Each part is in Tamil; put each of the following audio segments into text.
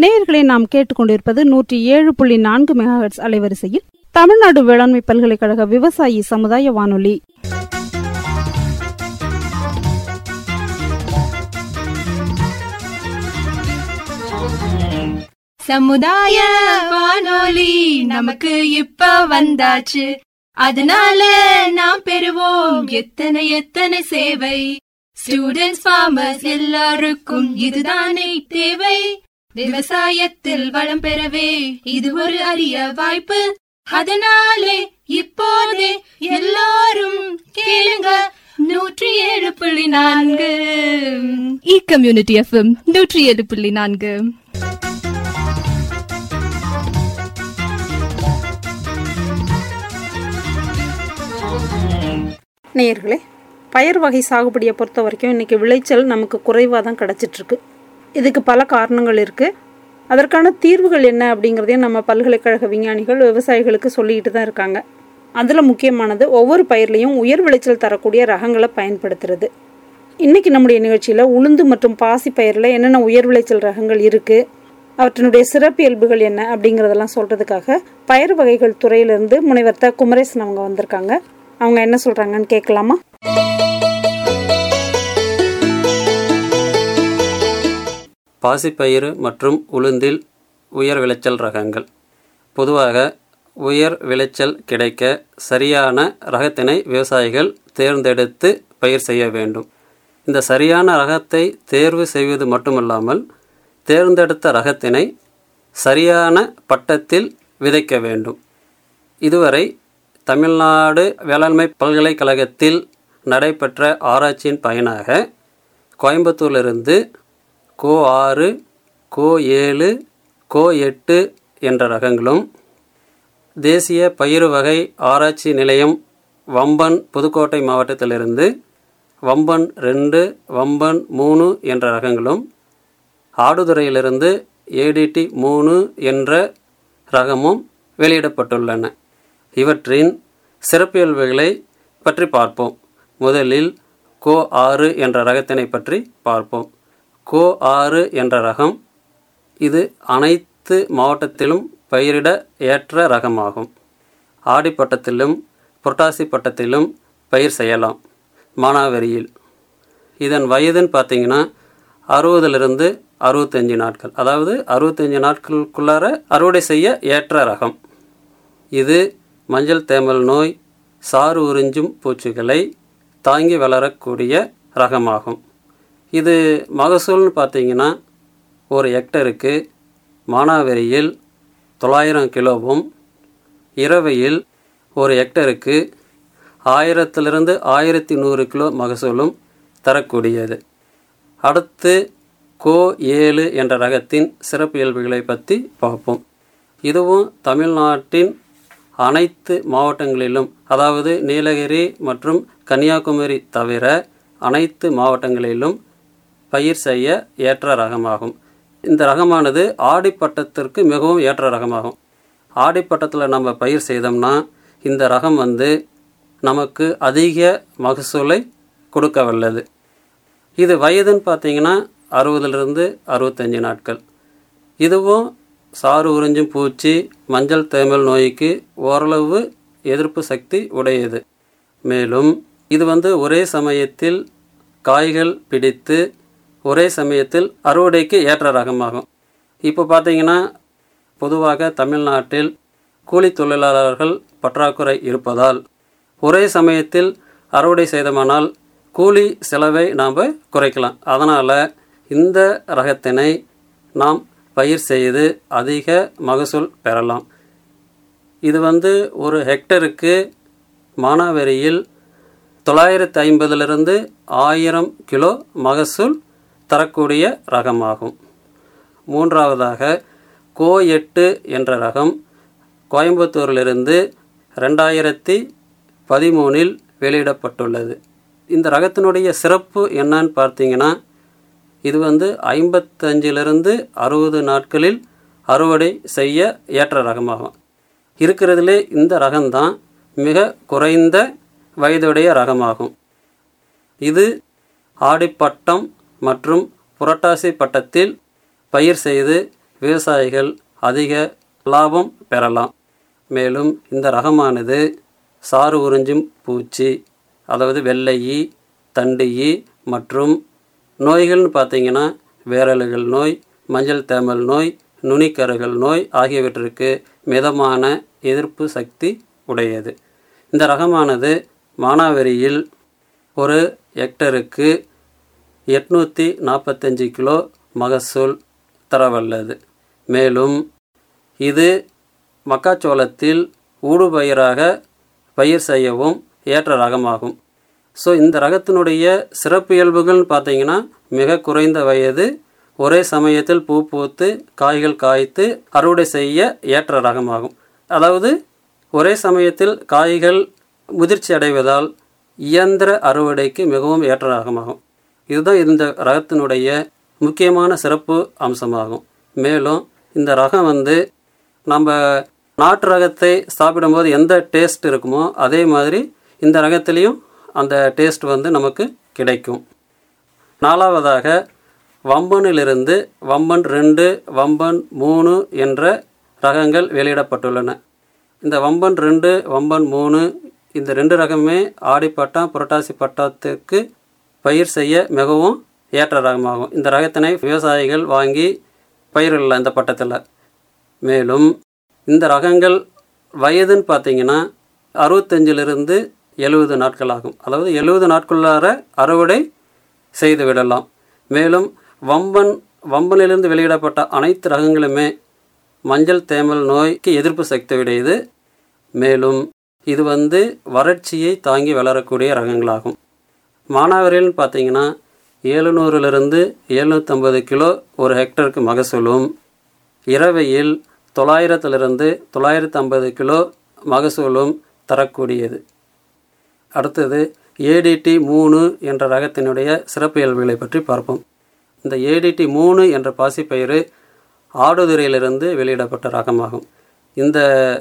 நேயர்களை நாம் கேட்டுக்கொண்டிருப்பது நூற்றி ஏழு புள்ளி நான்கு மெகாஹெட்ஸ் அலைவரிசையில் தமிழ்நாடு வேளாண்மை பல்கலைக்கழக விவசாயி சமுதாய வானொலி சமுதாய வானொலி நமக்கு இப்ப வந்தாச்சு அதனால நாம் பெறுவோம் எத்தனை எத்தனை சேவை ஸ்டூடெண்ட்ஸ் ஃபார்மர்ஸ் எல்லாருக்கும் இதுதானே தேவை விவசாயத்தில் வளம் பெறவே இது ஒரு அரிய வாய்ப்பு அதனாலே இப்போதே எல்லாரும் கேளுங்க நூற்றி ஏழு புள்ளி நான்கு இ கம்யூனிட்டி எஃப்எம் நூற்றி ஏழு புள்ளி நான்கு நேயர்களே பயிர் வகை சாகுபடியை பொறுத்த வரைக்கும் இன்றைக்கி விளைச்சல் நமக்கு குறைவாக தான் கிடச்சிட்ருக்கு இதுக்கு பல காரணங்கள் இருக்குது அதற்கான தீர்வுகள் என்ன அப்படிங்கிறதையும் நம்ம பல்கலைக்கழக விஞ்ஞானிகள் விவசாயிகளுக்கு சொல்லிக்கிட்டு தான் இருக்காங்க அதில் முக்கியமானது ஒவ்வொரு பயிர்லையும் உயர் விளைச்சல் தரக்கூடிய ரகங்களை பயன்படுத்துறது இன்றைக்கி நம்முடைய நிகழ்ச்சியில் உளுந்து மற்றும் பாசி பயிரில் என்னென்ன உயர் விளைச்சல் ரகங்கள் இருக்குது அவற்றினுடைய சிறப்பியல்புகள் என்ன அப்படிங்கிறதெல்லாம் சொல்கிறதுக்காக பயிர் வகைகள் துறையிலிருந்து முனைவர் த குமரேசன் அவங்க வந்திருக்காங்க அவங்க என்ன சொல்கிறாங்கன்னு கேட்கலாமா பாசிப்பயிறு மற்றும் உளுந்தில் உயர் விளைச்சல் ரகங்கள் பொதுவாக உயர் விளைச்சல் கிடைக்க சரியான ரகத்தினை விவசாயிகள் தேர்ந்தெடுத்து பயிர் செய்ய வேண்டும் இந்த சரியான ரகத்தை தேர்வு செய்வது மட்டுமல்லாமல் தேர்ந்தெடுத்த ரகத்தினை சரியான பட்டத்தில் விதைக்க வேண்டும் இதுவரை தமிழ்நாடு வேளாண்மை பல்கலைக்கழகத்தில் நடைபெற்ற ஆராய்ச்சியின் பயனாக கோயம்புத்தூரிலிருந்து கோ ஆறு கோ ஏழு கோ எட்டு என்ற ரகங்களும் தேசிய பயிறு வகை ஆராய்ச்சி நிலையம் வம்பன் புதுக்கோட்டை மாவட்டத்திலிருந்து வம்பன் ரெண்டு வம்பன் மூணு என்ற ரகங்களும் ஆடுதுறையிலிருந்து ஏடிடி மூணு என்ற ரகமும் வெளியிடப்பட்டுள்ளன இவற்றின் சிறப்பியல்புகளை பற்றி பார்ப்போம் முதலில் கோ ஆறு என்ற ரகத்தினை பற்றி பார்ப்போம் கோ ஆறு என்ற ரகம் இது அனைத்து மாவட்டத்திலும் பயிரிட ஏற்ற ரகமாகும் ஆடிப்பட்டத்திலும் புரட்டாசி பட்டத்திலும் பயிர் செய்யலாம் மானாவரியில் இதன் வயதுன்னு பார்த்தீங்கன்னா அறுபதுலேருந்து அறுபத்தஞ்சு நாட்கள் அதாவது அறுபத்தஞ்சு நாட்களுக்குள்ளார அறுவடை செய்ய ஏற்ற ரகம் இது மஞ்சள் தேமல் நோய் சாறு உறிஞ்சும் பூச்சிகளை தாங்கி வளரக்கூடிய ரகமாகும் இது மகசூல்னு பார்த்தீங்கன்னா ஒரு ஹெக்டருக்கு மானாவரியில் தொள்ளாயிரம் கிலோவும் இரவையில் ஒரு ஹெக்டருக்கு ஆயிரத்திலிருந்து ஆயிரத்தி நூறு கிலோ மகசூலும் தரக்கூடியது அடுத்து கோ ஏழு என்ற ரகத்தின் சிறப்பியல்புகளை பற்றி பார்ப்போம் இதுவும் தமிழ்நாட்டின் அனைத்து மாவட்டங்களிலும் அதாவது நீலகிரி மற்றும் கன்னியாகுமரி தவிர அனைத்து மாவட்டங்களிலும் பயிர் செய்ய ஏற்ற ரகமாகும் இந்த ரகமானது ஆடிப்பட்டத்திற்கு மிகவும் ஏற்ற ரகமாகும் ஆடிப்பட்டத்தில் நம்ம பயிர் செய்தோம்னா இந்த ரகம் வந்து நமக்கு அதிக மகசூலை கொடுக்க வல்லது இது வயதுன்னு பார்த்தீங்கன்னா அறுபதுலேருந்து அறுபத்தஞ்சு நாட்கள் இதுவும் சாறு உறிஞ்சும் பூச்சி மஞ்சள் தேமல் நோய்க்கு ஓரளவு எதிர்ப்பு சக்தி உடையது மேலும் இது வந்து ஒரே சமயத்தில் காய்கள் பிடித்து ஒரே சமயத்தில் அறுவடைக்கு ஏற்ற ரகமாகும் இப்போ பார்த்தீங்கன்னா பொதுவாக தமிழ்நாட்டில் கூலி தொழிலாளர்கள் பற்றாக்குறை இருப்பதால் ஒரே சமயத்தில் அறுவடை செய்தமானால் கூலி செலவை நாம் குறைக்கலாம் அதனால் இந்த ரகத்தினை நாம் பயிர் செய்து அதிக மகசூல் பெறலாம் இது வந்து ஒரு ஹெக்டருக்கு மானாவரியில் தொள்ளாயிரத்து ஐம்பதிலிருந்து ஆயிரம் கிலோ மகசூல் தரக்கூடிய ரகமாகும் மூன்றாவதாக கோ எட்டு என்ற ரகம் கோயம்புத்தூரிலிருந்து ரெண்டாயிரத்தி பதிமூணில் வெளியிடப்பட்டுள்ளது இந்த ரகத்தினுடைய சிறப்பு என்னன்னு பார்த்தீங்கன்னா இது வந்து ஐம்பத்தஞ்சிலிருந்து அறுபது நாட்களில் அறுவடை செய்ய ஏற்ற ரகமாகும் இருக்கிறதுலே இந்த ரகம்தான் மிக குறைந்த வயதுடைய ரகமாகும் இது ஆடிப்பட்டம் மற்றும் புரட்டாசி பட்டத்தில் பயிர் செய்து விவசாயிகள் அதிக லாபம் பெறலாம் மேலும் இந்த ரகமானது சாறு உறிஞ்சும் பூச்சி அதாவது வெள்ளை ஈ தண்டு ஈ மற்றும் நோய்கள்னு பார்த்தீங்கன்னா வேரலுகள் நோய் மஞ்சள் தேமல் நோய் நுனிக்கருகள் நோய் ஆகியவற்றிற்கு மிதமான எதிர்ப்பு சக்தி உடையது இந்த ரகமானது மானாவரியில் ஒரு ஹெக்டருக்கு எட்நூற்றி நாற்பத்தஞ்சு கிலோ மகசூல் தரவல்லது மேலும் இது மக்காச்சோளத்தில் ஊடுபயிராக பயிர் செய்யவும் ஏற்ற ரகமாகும் ஸோ இந்த ரகத்தினுடைய சிறப்பியல்புகள்னு பார்த்தீங்கன்னா மிக குறைந்த வயது ஒரே சமயத்தில் பூ பூத்து காய்கள் காய்த்து அறுவடை செய்ய ஏற்ற ரகமாகும் அதாவது ஒரே சமயத்தில் காய்கள் முதிர்ச்சி அடைவதால் இயந்திர அறுவடைக்கு மிகவும் ஏற்ற ரகமாகும் இதுதான் இந்த ரகத்தினுடைய முக்கியமான சிறப்பு அம்சமாகும் மேலும் இந்த ரகம் வந்து நம்ம நாட்டு ரகத்தை சாப்பிடும்போது எந்த டேஸ்ட் இருக்குமோ அதே மாதிரி இந்த ரகத்திலையும் அந்த டேஸ்ட் வந்து நமக்கு கிடைக்கும் நாலாவதாக வம்பனிலிருந்து வம்பன் ரெண்டு வம்பன் மூணு என்ற ரகங்கள் வெளியிடப்பட்டுள்ளன இந்த வம்பன் ரெண்டு வம்பன் மூணு இந்த ரெண்டு ரகமே ஆடிப்பட்டம் புரட்டாசி பட்டத்துக்கு பயிர் செய்ய மிகவும் ஏற்ற ரகமாகும் இந்த ரகத்தினை விவசாயிகள் வாங்கி பயிரிடலாம் இந்த பட்டத்தில் மேலும் இந்த ரகங்கள் வயதுன்னு பார்த்தீங்கன்னா அறுபத்தஞ்சிலிருந்து எழுபது நாட்கள் ஆகும் அதாவது எழுபது நாட்குள்ளார அறுவடை செய்து விடலாம் மேலும் வம்பன் வம்பனிலிருந்து வெளியிடப்பட்ட அனைத்து ரகங்களுமே மஞ்சள் தேமல் நோய்க்கு எதிர்ப்பு சக்தி உடையது மேலும் இது வந்து வறட்சியை தாங்கி வளரக்கூடிய ரகங்களாகும் மானாவரில்னு பார்த்தீங்கன்னா ஏழுநூறுலேருந்து எழுநூற்றம்பது கிலோ ஒரு ஹெக்டருக்கு மகசூலும் இரவையில் தொள்ளாயிரத்திலிருந்து தொள்ளாயிரத்து ஐம்பது கிலோ மகசூலும் தரக்கூடியது அடுத்தது ஏடிடி மூணு என்ற ரகத்தினுடைய சிறப்பியல்புகளை பற்றி பார்ப்போம் இந்த ஏடிடி மூணு என்ற பாசிப்பயிறு ஆடுதுறையிலிருந்து வெளியிடப்பட்ட ரகமாகும் இந்த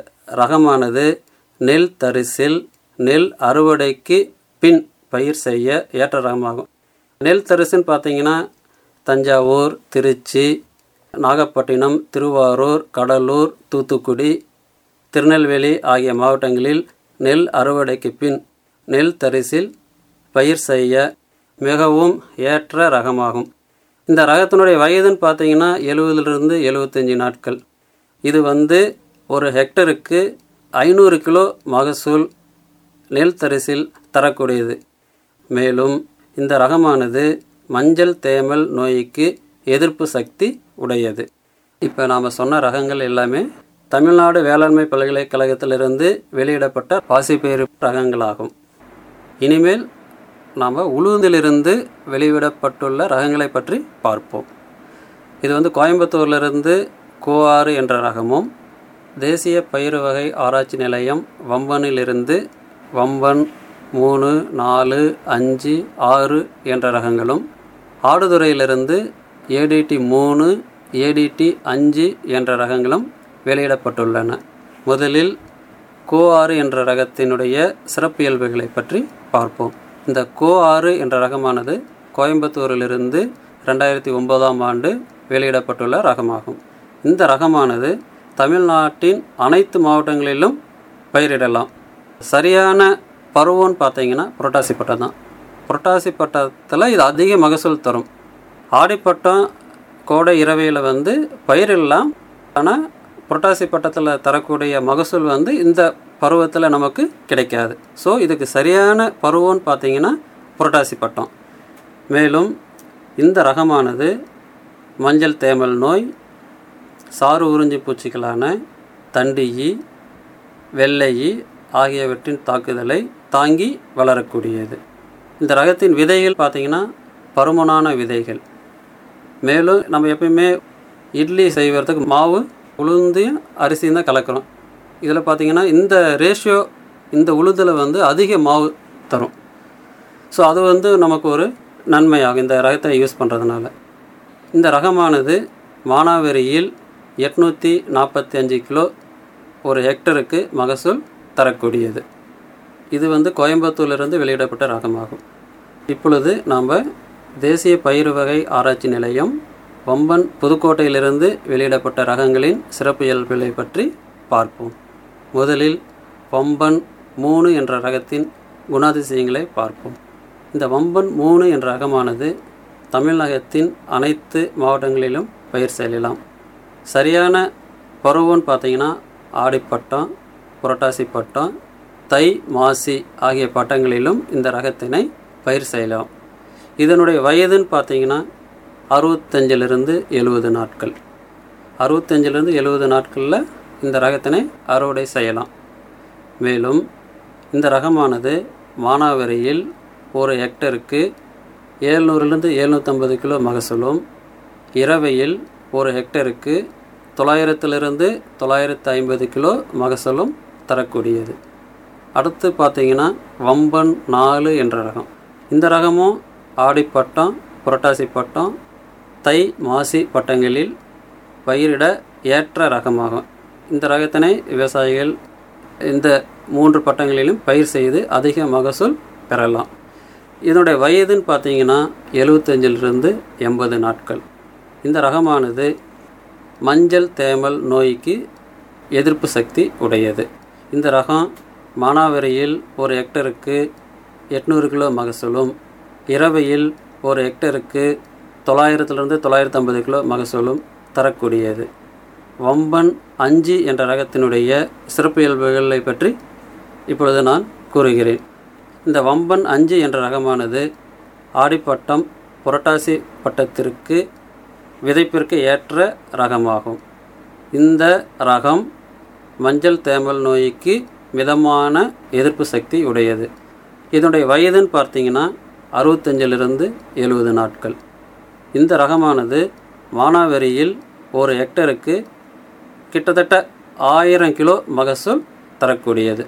ரகமானது நெல் தரிசில் நெல் அறுவடைக்கு பின் பயிர் செய்ய ஏற்ற ரகமாகும் நெல் தரிசுன்னு பார்த்தீங்கன்னா தஞ்சாவூர் திருச்சி நாகப்பட்டினம் திருவாரூர் கடலூர் தூத்துக்குடி திருநெல்வேலி ஆகிய மாவட்டங்களில் நெல் அறுவடைக்கு பின் நெல் தரிசில் பயிர் செய்ய மிகவும் ஏற்ற ரகமாகும் இந்த ரகத்தினுடைய வயதுன்னு பார்த்தீங்கன்னா எழுபதுலேருந்து எழுபத்தஞ்சி நாட்கள் இது வந்து ஒரு ஹெக்டருக்கு ஐநூறு கிலோ மகசூல் நெல் தரிசில் தரக்கூடியது மேலும் இந்த ரகமானது மஞ்சள் தேமல் நோய்க்கு எதிர்ப்பு சக்தி உடையது இப்போ நாம் சொன்ன ரகங்கள் எல்லாமே தமிழ்நாடு வேளாண்மை பல்கலைக்கழகத்திலிருந்து வெளியிடப்பட்ட பாசிப்பயிறு ரகங்களாகும் இனிமேல் நாம் உளுந்திலிருந்து வெளியிடப்பட்டுள்ள ரகங்களை பற்றி பார்ப்போம் இது வந்து கோயம்புத்தூர்லேருந்து கோஆறு என்ற ரகமும் தேசிய பயிறு வகை ஆராய்ச்சி நிலையம் வம்பனிலிருந்து வம்பன் மூணு நாலு அஞ்சு ஆறு என்ற ரகங்களும் ஆடுதுறையிலிருந்து ஏடிடி மூணு ஏடிடி அஞ்சு என்ற ரகங்களும் வெளியிடப்பட்டுள்ளன முதலில் கோ ஆறு என்ற ரகத்தினுடைய சிறப்பியல்புகளை பற்றி பார்ப்போம் இந்த கோ ஆறு என்ற ரகமானது கோயம்புத்தூரிலிருந்து ரெண்டாயிரத்தி ஒன்பதாம் ஆண்டு வெளியிடப்பட்டுள்ள ரகமாகும் இந்த ரகமானது தமிழ்நாட்டின் அனைத்து மாவட்டங்களிலும் பயிரிடலாம் சரியான பருவம்னு பார்த்தீங்கன்னா புரட்டாசி பட்டம் தான் புரட்டாசி பட்டத்தில் இது அதிக மகசூல் தரும் ஆடிப்பட்டம் கோடை இரவையில் வந்து பயிரிடலாம் ஆனால் புரட்டாசி பட்டத்தில் தரக்கூடிய மகசூல் வந்து இந்த பருவத்தில் நமக்கு கிடைக்காது ஸோ இதுக்கு சரியான பருவம்னு பார்த்தீங்கன்னா புரட்டாசி பட்டம் மேலும் இந்த ரகமானது மஞ்சள் தேமல் நோய் சாறு உறிஞ்சி பூச்சிகளான தண்டியி வெள்ளையி ஆகியவற்றின் தாக்குதலை தாங்கி வளரக்கூடியது இந்த ரகத்தின் விதைகள் பார்த்திங்கன்னா பருமனான விதைகள் மேலும் நம்ம எப்பயுமே இட்லி செய்வதுக்கு மாவு உளுந்தையும் அரிசியும் தான் கலக்கிறோம் இதில் பார்த்திங்கன்னா இந்த ரேஷியோ இந்த உளுந்தில் வந்து அதிக மாவு தரும் ஸோ அது வந்து நமக்கு ஒரு நன்மையாகும் இந்த ரகத்தை யூஸ் பண்ணுறதுனால இந்த ரகமானது மானாவரியில் எட்நூற்றி நாற்பத்தி அஞ்சு கிலோ ஒரு ஹெக்டருக்கு மகசூல் தரக்கூடியது இது வந்து கோயம்புத்தூர்லேருந்து வெளியிடப்பட்ட ரகமாகும் இப்பொழுது நாம் தேசிய பயிர் வகை ஆராய்ச்சி நிலையம் வம்பன் புதுக்கோட்டையிலிருந்து வெளியிடப்பட்ட ரகங்களின் சிறப்பியல்புகளை பற்றி பார்ப்போம் முதலில் வம்பன் மூணு என்ற ரகத்தின் குணாதிசயங்களை பார்ப்போம் இந்த வம்பன் மூணு என்ற ரகமானது தமிழகத்தின் அனைத்து மாவட்டங்களிலும் பயிர் செய்யலாம் சரியான பருவம்னு பார்த்தீங்கன்னா ஆடிப்பட்டம் புரட்டாசி பட்டம் தை மாசி ஆகிய பட்டங்களிலும் இந்த ரகத்தினை பயிர் செய்யலாம் இதனுடைய வயதுன்னு பார்த்தீங்கன்னா அறுபத்தஞ்சிலிருந்து எழுபது நாட்கள் அறுபத்தஞ்சிலிருந்து எழுபது நாட்களில் இந்த ரகத்தினை அறுவடை செய்யலாம் மேலும் இந்த ரகமானது மானாவரியில் ஒரு ஹெக்டருக்கு ஏழ்நூறுலேருந்து எழுநூற்றம்பது கிலோ மகசூலும் இரவையில் ஒரு ஹெக்டருக்கு தொள்ளாயிரத்திலிருந்து தொள்ளாயிரத்து ஐம்பது கிலோ மகசூலும் தரக்கூடியது அடுத்து பார்த்தீங்கன்னா வம்பன் நாலு என்ற ரகம் இந்த ரகமும் ஆடிப்பட்டம் புரட்டாசி பட்டம் தை மாசி பட்டங்களில் பயிரிட ஏற்ற ரகமாகும் இந்த ரகத்தினை விவசாயிகள் இந்த மூன்று பட்டங்களிலும் பயிர் செய்து அதிக மகசூல் பெறலாம் இதனுடைய வயதுன்னு பார்த்தீங்கன்னா எழுபத்தஞ்சிலிருந்து எண்பது நாட்கள் இந்த ரகமானது மஞ்சள் தேமல் நோய்க்கு எதிர்ப்பு சக்தி உடையது இந்த ரகம் மானாவரியில் ஒரு ஹெக்டருக்கு எட்நூறு கிலோ மகசூலும் இரவையில் ஒரு ஹெக்டருக்கு தொள்ளாயிரத்துலேருந்து தொள்ளாயிரத்து ஐம்பது கிலோ மகசூலும் தரக்கூடியது வம்பன் அஞ்சு என்ற ரகத்தினுடைய சிறப்பியல்புகளை பற்றி இப்பொழுது நான் கூறுகிறேன் இந்த வம்பன் அஞ்சு என்ற ரகமானது ஆடிப்பட்டம் புரட்டாசி பட்டத்திற்கு விதைப்பிற்கு ஏற்ற ரகமாகும் இந்த ரகம் மஞ்சள் தேமல் நோய்க்கு மிதமான எதிர்ப்பு சக்தி உடையது இதனுடைய வயதுன்னு பார்த்தீங்கன்னா அறுபத்தஞ்சிலிருந்து எழுபது நாட்கள் இந்த ரகமானது மானாவரியில் ஒரு ஹெக்டருக்கு கிட்டத்தட்ட ஆயிரம் கிலோ மகசூல் தரக்கூடியது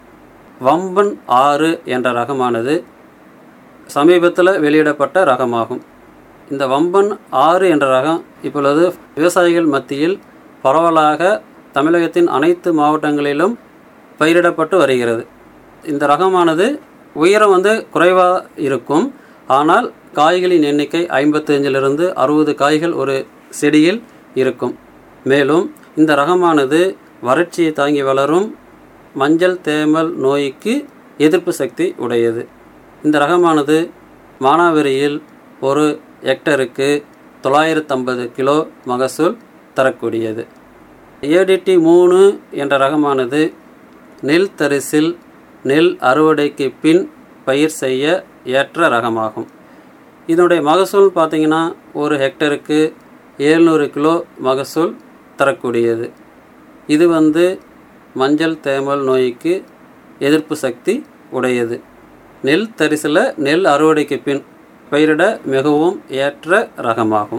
வம்பன் ஆறு என்ற ரகமானது சமீபத்தில் வெளியிடப்பட்ட ரகமாகும் இந்த வம்பன் ஆறு என்ற ரகம் இப்பொழுது விவசாயிகள் மத்தியில் பரவலாக தமிழகத்தின் அனைத்து மாவட்டங்களிலும் பயிரிடப்பட்டு வருகிறது இந்த ரகமானது உயரம் வந்து குறைவாக இருக்கும் ஆனால் காய்களின் எண்ணிக்கை ஐம்பத்தஞ்சிலிருந்து அறுபது காய்கள் ஒரு செடியில் இருக்கும் மேலும் இந்த ரகமானது வறட்சியை தாங்கி வளரும் மஞ்சள் தேமல் நோய்க்கு எதிர்ப்பு சக்தி உடையது இந்த ரகமானது மானாவரியில் ஒரு ஹெக்டருக்கு தொள்ளாயிரத்தம்பது கிலோ மகசூல் தரக்கூடியது ஏடிடி மூணு என்ற ரகமானது நெல் தரிசில் நெல் அறுவடைக்கு பின் பயிர் செய்ய ஏற்ற ரகமாகும் இதனுடைய மகசூல் பார்த்திங்கன்னா ஒரு ஹெக்டருக்கு ஏழ்நூறு கிலோ மகசூல் தரக்கூடியது இது வந்து மஞ்சள் தேமல் நோய்க்கு எதிர்ப்பு சக்தி உடையது நெல் தரிசில் நெல் அறுவடைக்கு பின் பயிரிட மிகவும் ஏற்ற ரகமாகும்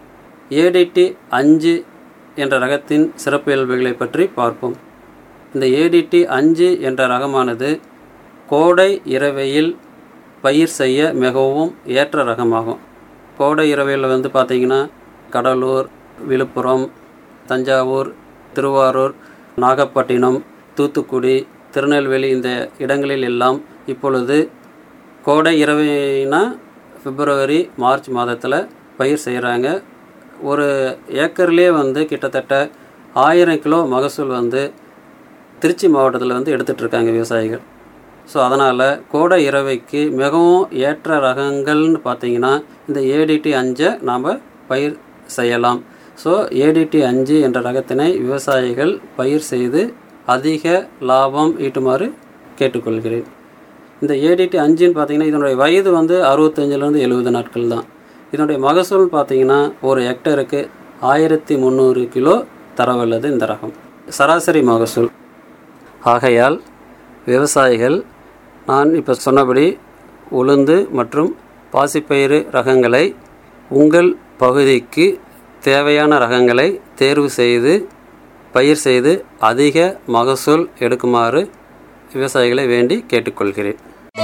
ஏடிடி அஞ்சு என்ற ரகத்தின் சிறப்பியல்புகளை பற்றி பார்ப்போம் இந்த ஏடிடி அஞ்சு என்ற ரகமானது கோடை இரவையில் பயிர் செய்ய மிகவும் ஏற்ற ரகமாகும் கோடை இரவையில் வந்து பார்த்திங்கன்னா கடலூர் விழுப்புரம் தஞ்சாவூர் திருவாரூர் நாகப்பட்டினம் தூத்துக்குடி திருநெல்வேலி இந்த இடங்களில் எல்லாம் இப்பொழுது கோடை இரவினா பிப்ரவரி மார்ச் மாதத்தில் பயிர் செய்கிறாங்க ஒரு ஏக்கர்லேயே வந்து கிட்டத்தட்ட ஆயிரம் கிலோ மகசூல் வந்து திருச்சி மாவட்டத்தில் வந்து எடுத்துகிட்ருக்காங்க விவசாயிகள் ஸோ அதனால் கோடை இரவைக்கு மிகவும் ஏற்ற ரகங்கள்னு பார்த்தீங்கன்னா இந்த ஏடிடி அஞ்சை நாம் பயிர் செய்யலாம் ஸோ ஏடிடி அஞ்சு என்ற ரகத்தினை விவசாயிகள் பயிர் செய்து அதிக லாபம் ஈட்டுமாறு கேட்டுக்கொள்கிறேன் இந்த ஏடிடி அஞ்சுன்னு பார்த்தீங்கன்னா இதனுடைய வயது வந்து அறுபத்தஞ்சிலேருந்து எழுபது நாட்கள் தான் இதனுடைய மகசூல் பார்த்தீங்கன்னா ஒரு ஹெக்டருக்கு ஆயிரத்தி முந்நூறு கிலோ தரவல்லது இந்த ரகம் சராசரி மகசூல் ஆகையால் விவசாயிகள் நான் இப்போ சொன்னபடி உளுந்து மற்றும் பாசிப்பயிறு ரகங்களை உங்கள் பகுதிக்கு தேவையான ரகங்களை தேர்வு செய்து பயிர் செய்து அதிக மகசூல் எடுக்குமாறு விவசாயிகளை வேண்டி கேட்டுக்கொள்கிறேன்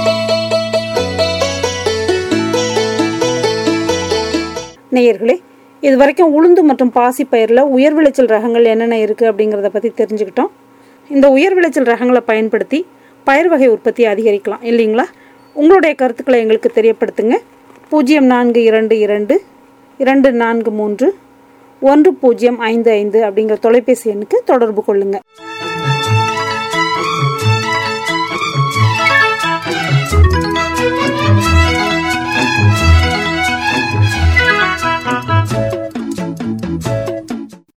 நேயர்களே இது வரைக்கும் உளுந்து மற்றும் பாசி பயிரில் உயர் விளைச்சல் ரகங்கள் என்னென்ன இருக்குது அப்படிங்கிறத பற்றி தெரிஞ்சுக்கிட்டோம் இந்த உயர் விளைச்சல் ரகங்களை பயன்படுத்தி பயிர் வகை உற்பத்தியை அதிகரிக்கலாம் இல்லைங்களா உங்களுடைய கருத்துக்களை எங்களுக்கு தெரியப்படுத்துங்க பூஜ்ஜியம் நான்கு இரண்டு இரண்டு இரண்டு நான்கு மூன்று ஒன்று பூஜ்ஜியம் ஐந்து ஐந்து அப்படிங்கிற தொலைபேசி எண்ணுக்கு தொடர்பு கொள்ளுங்கள்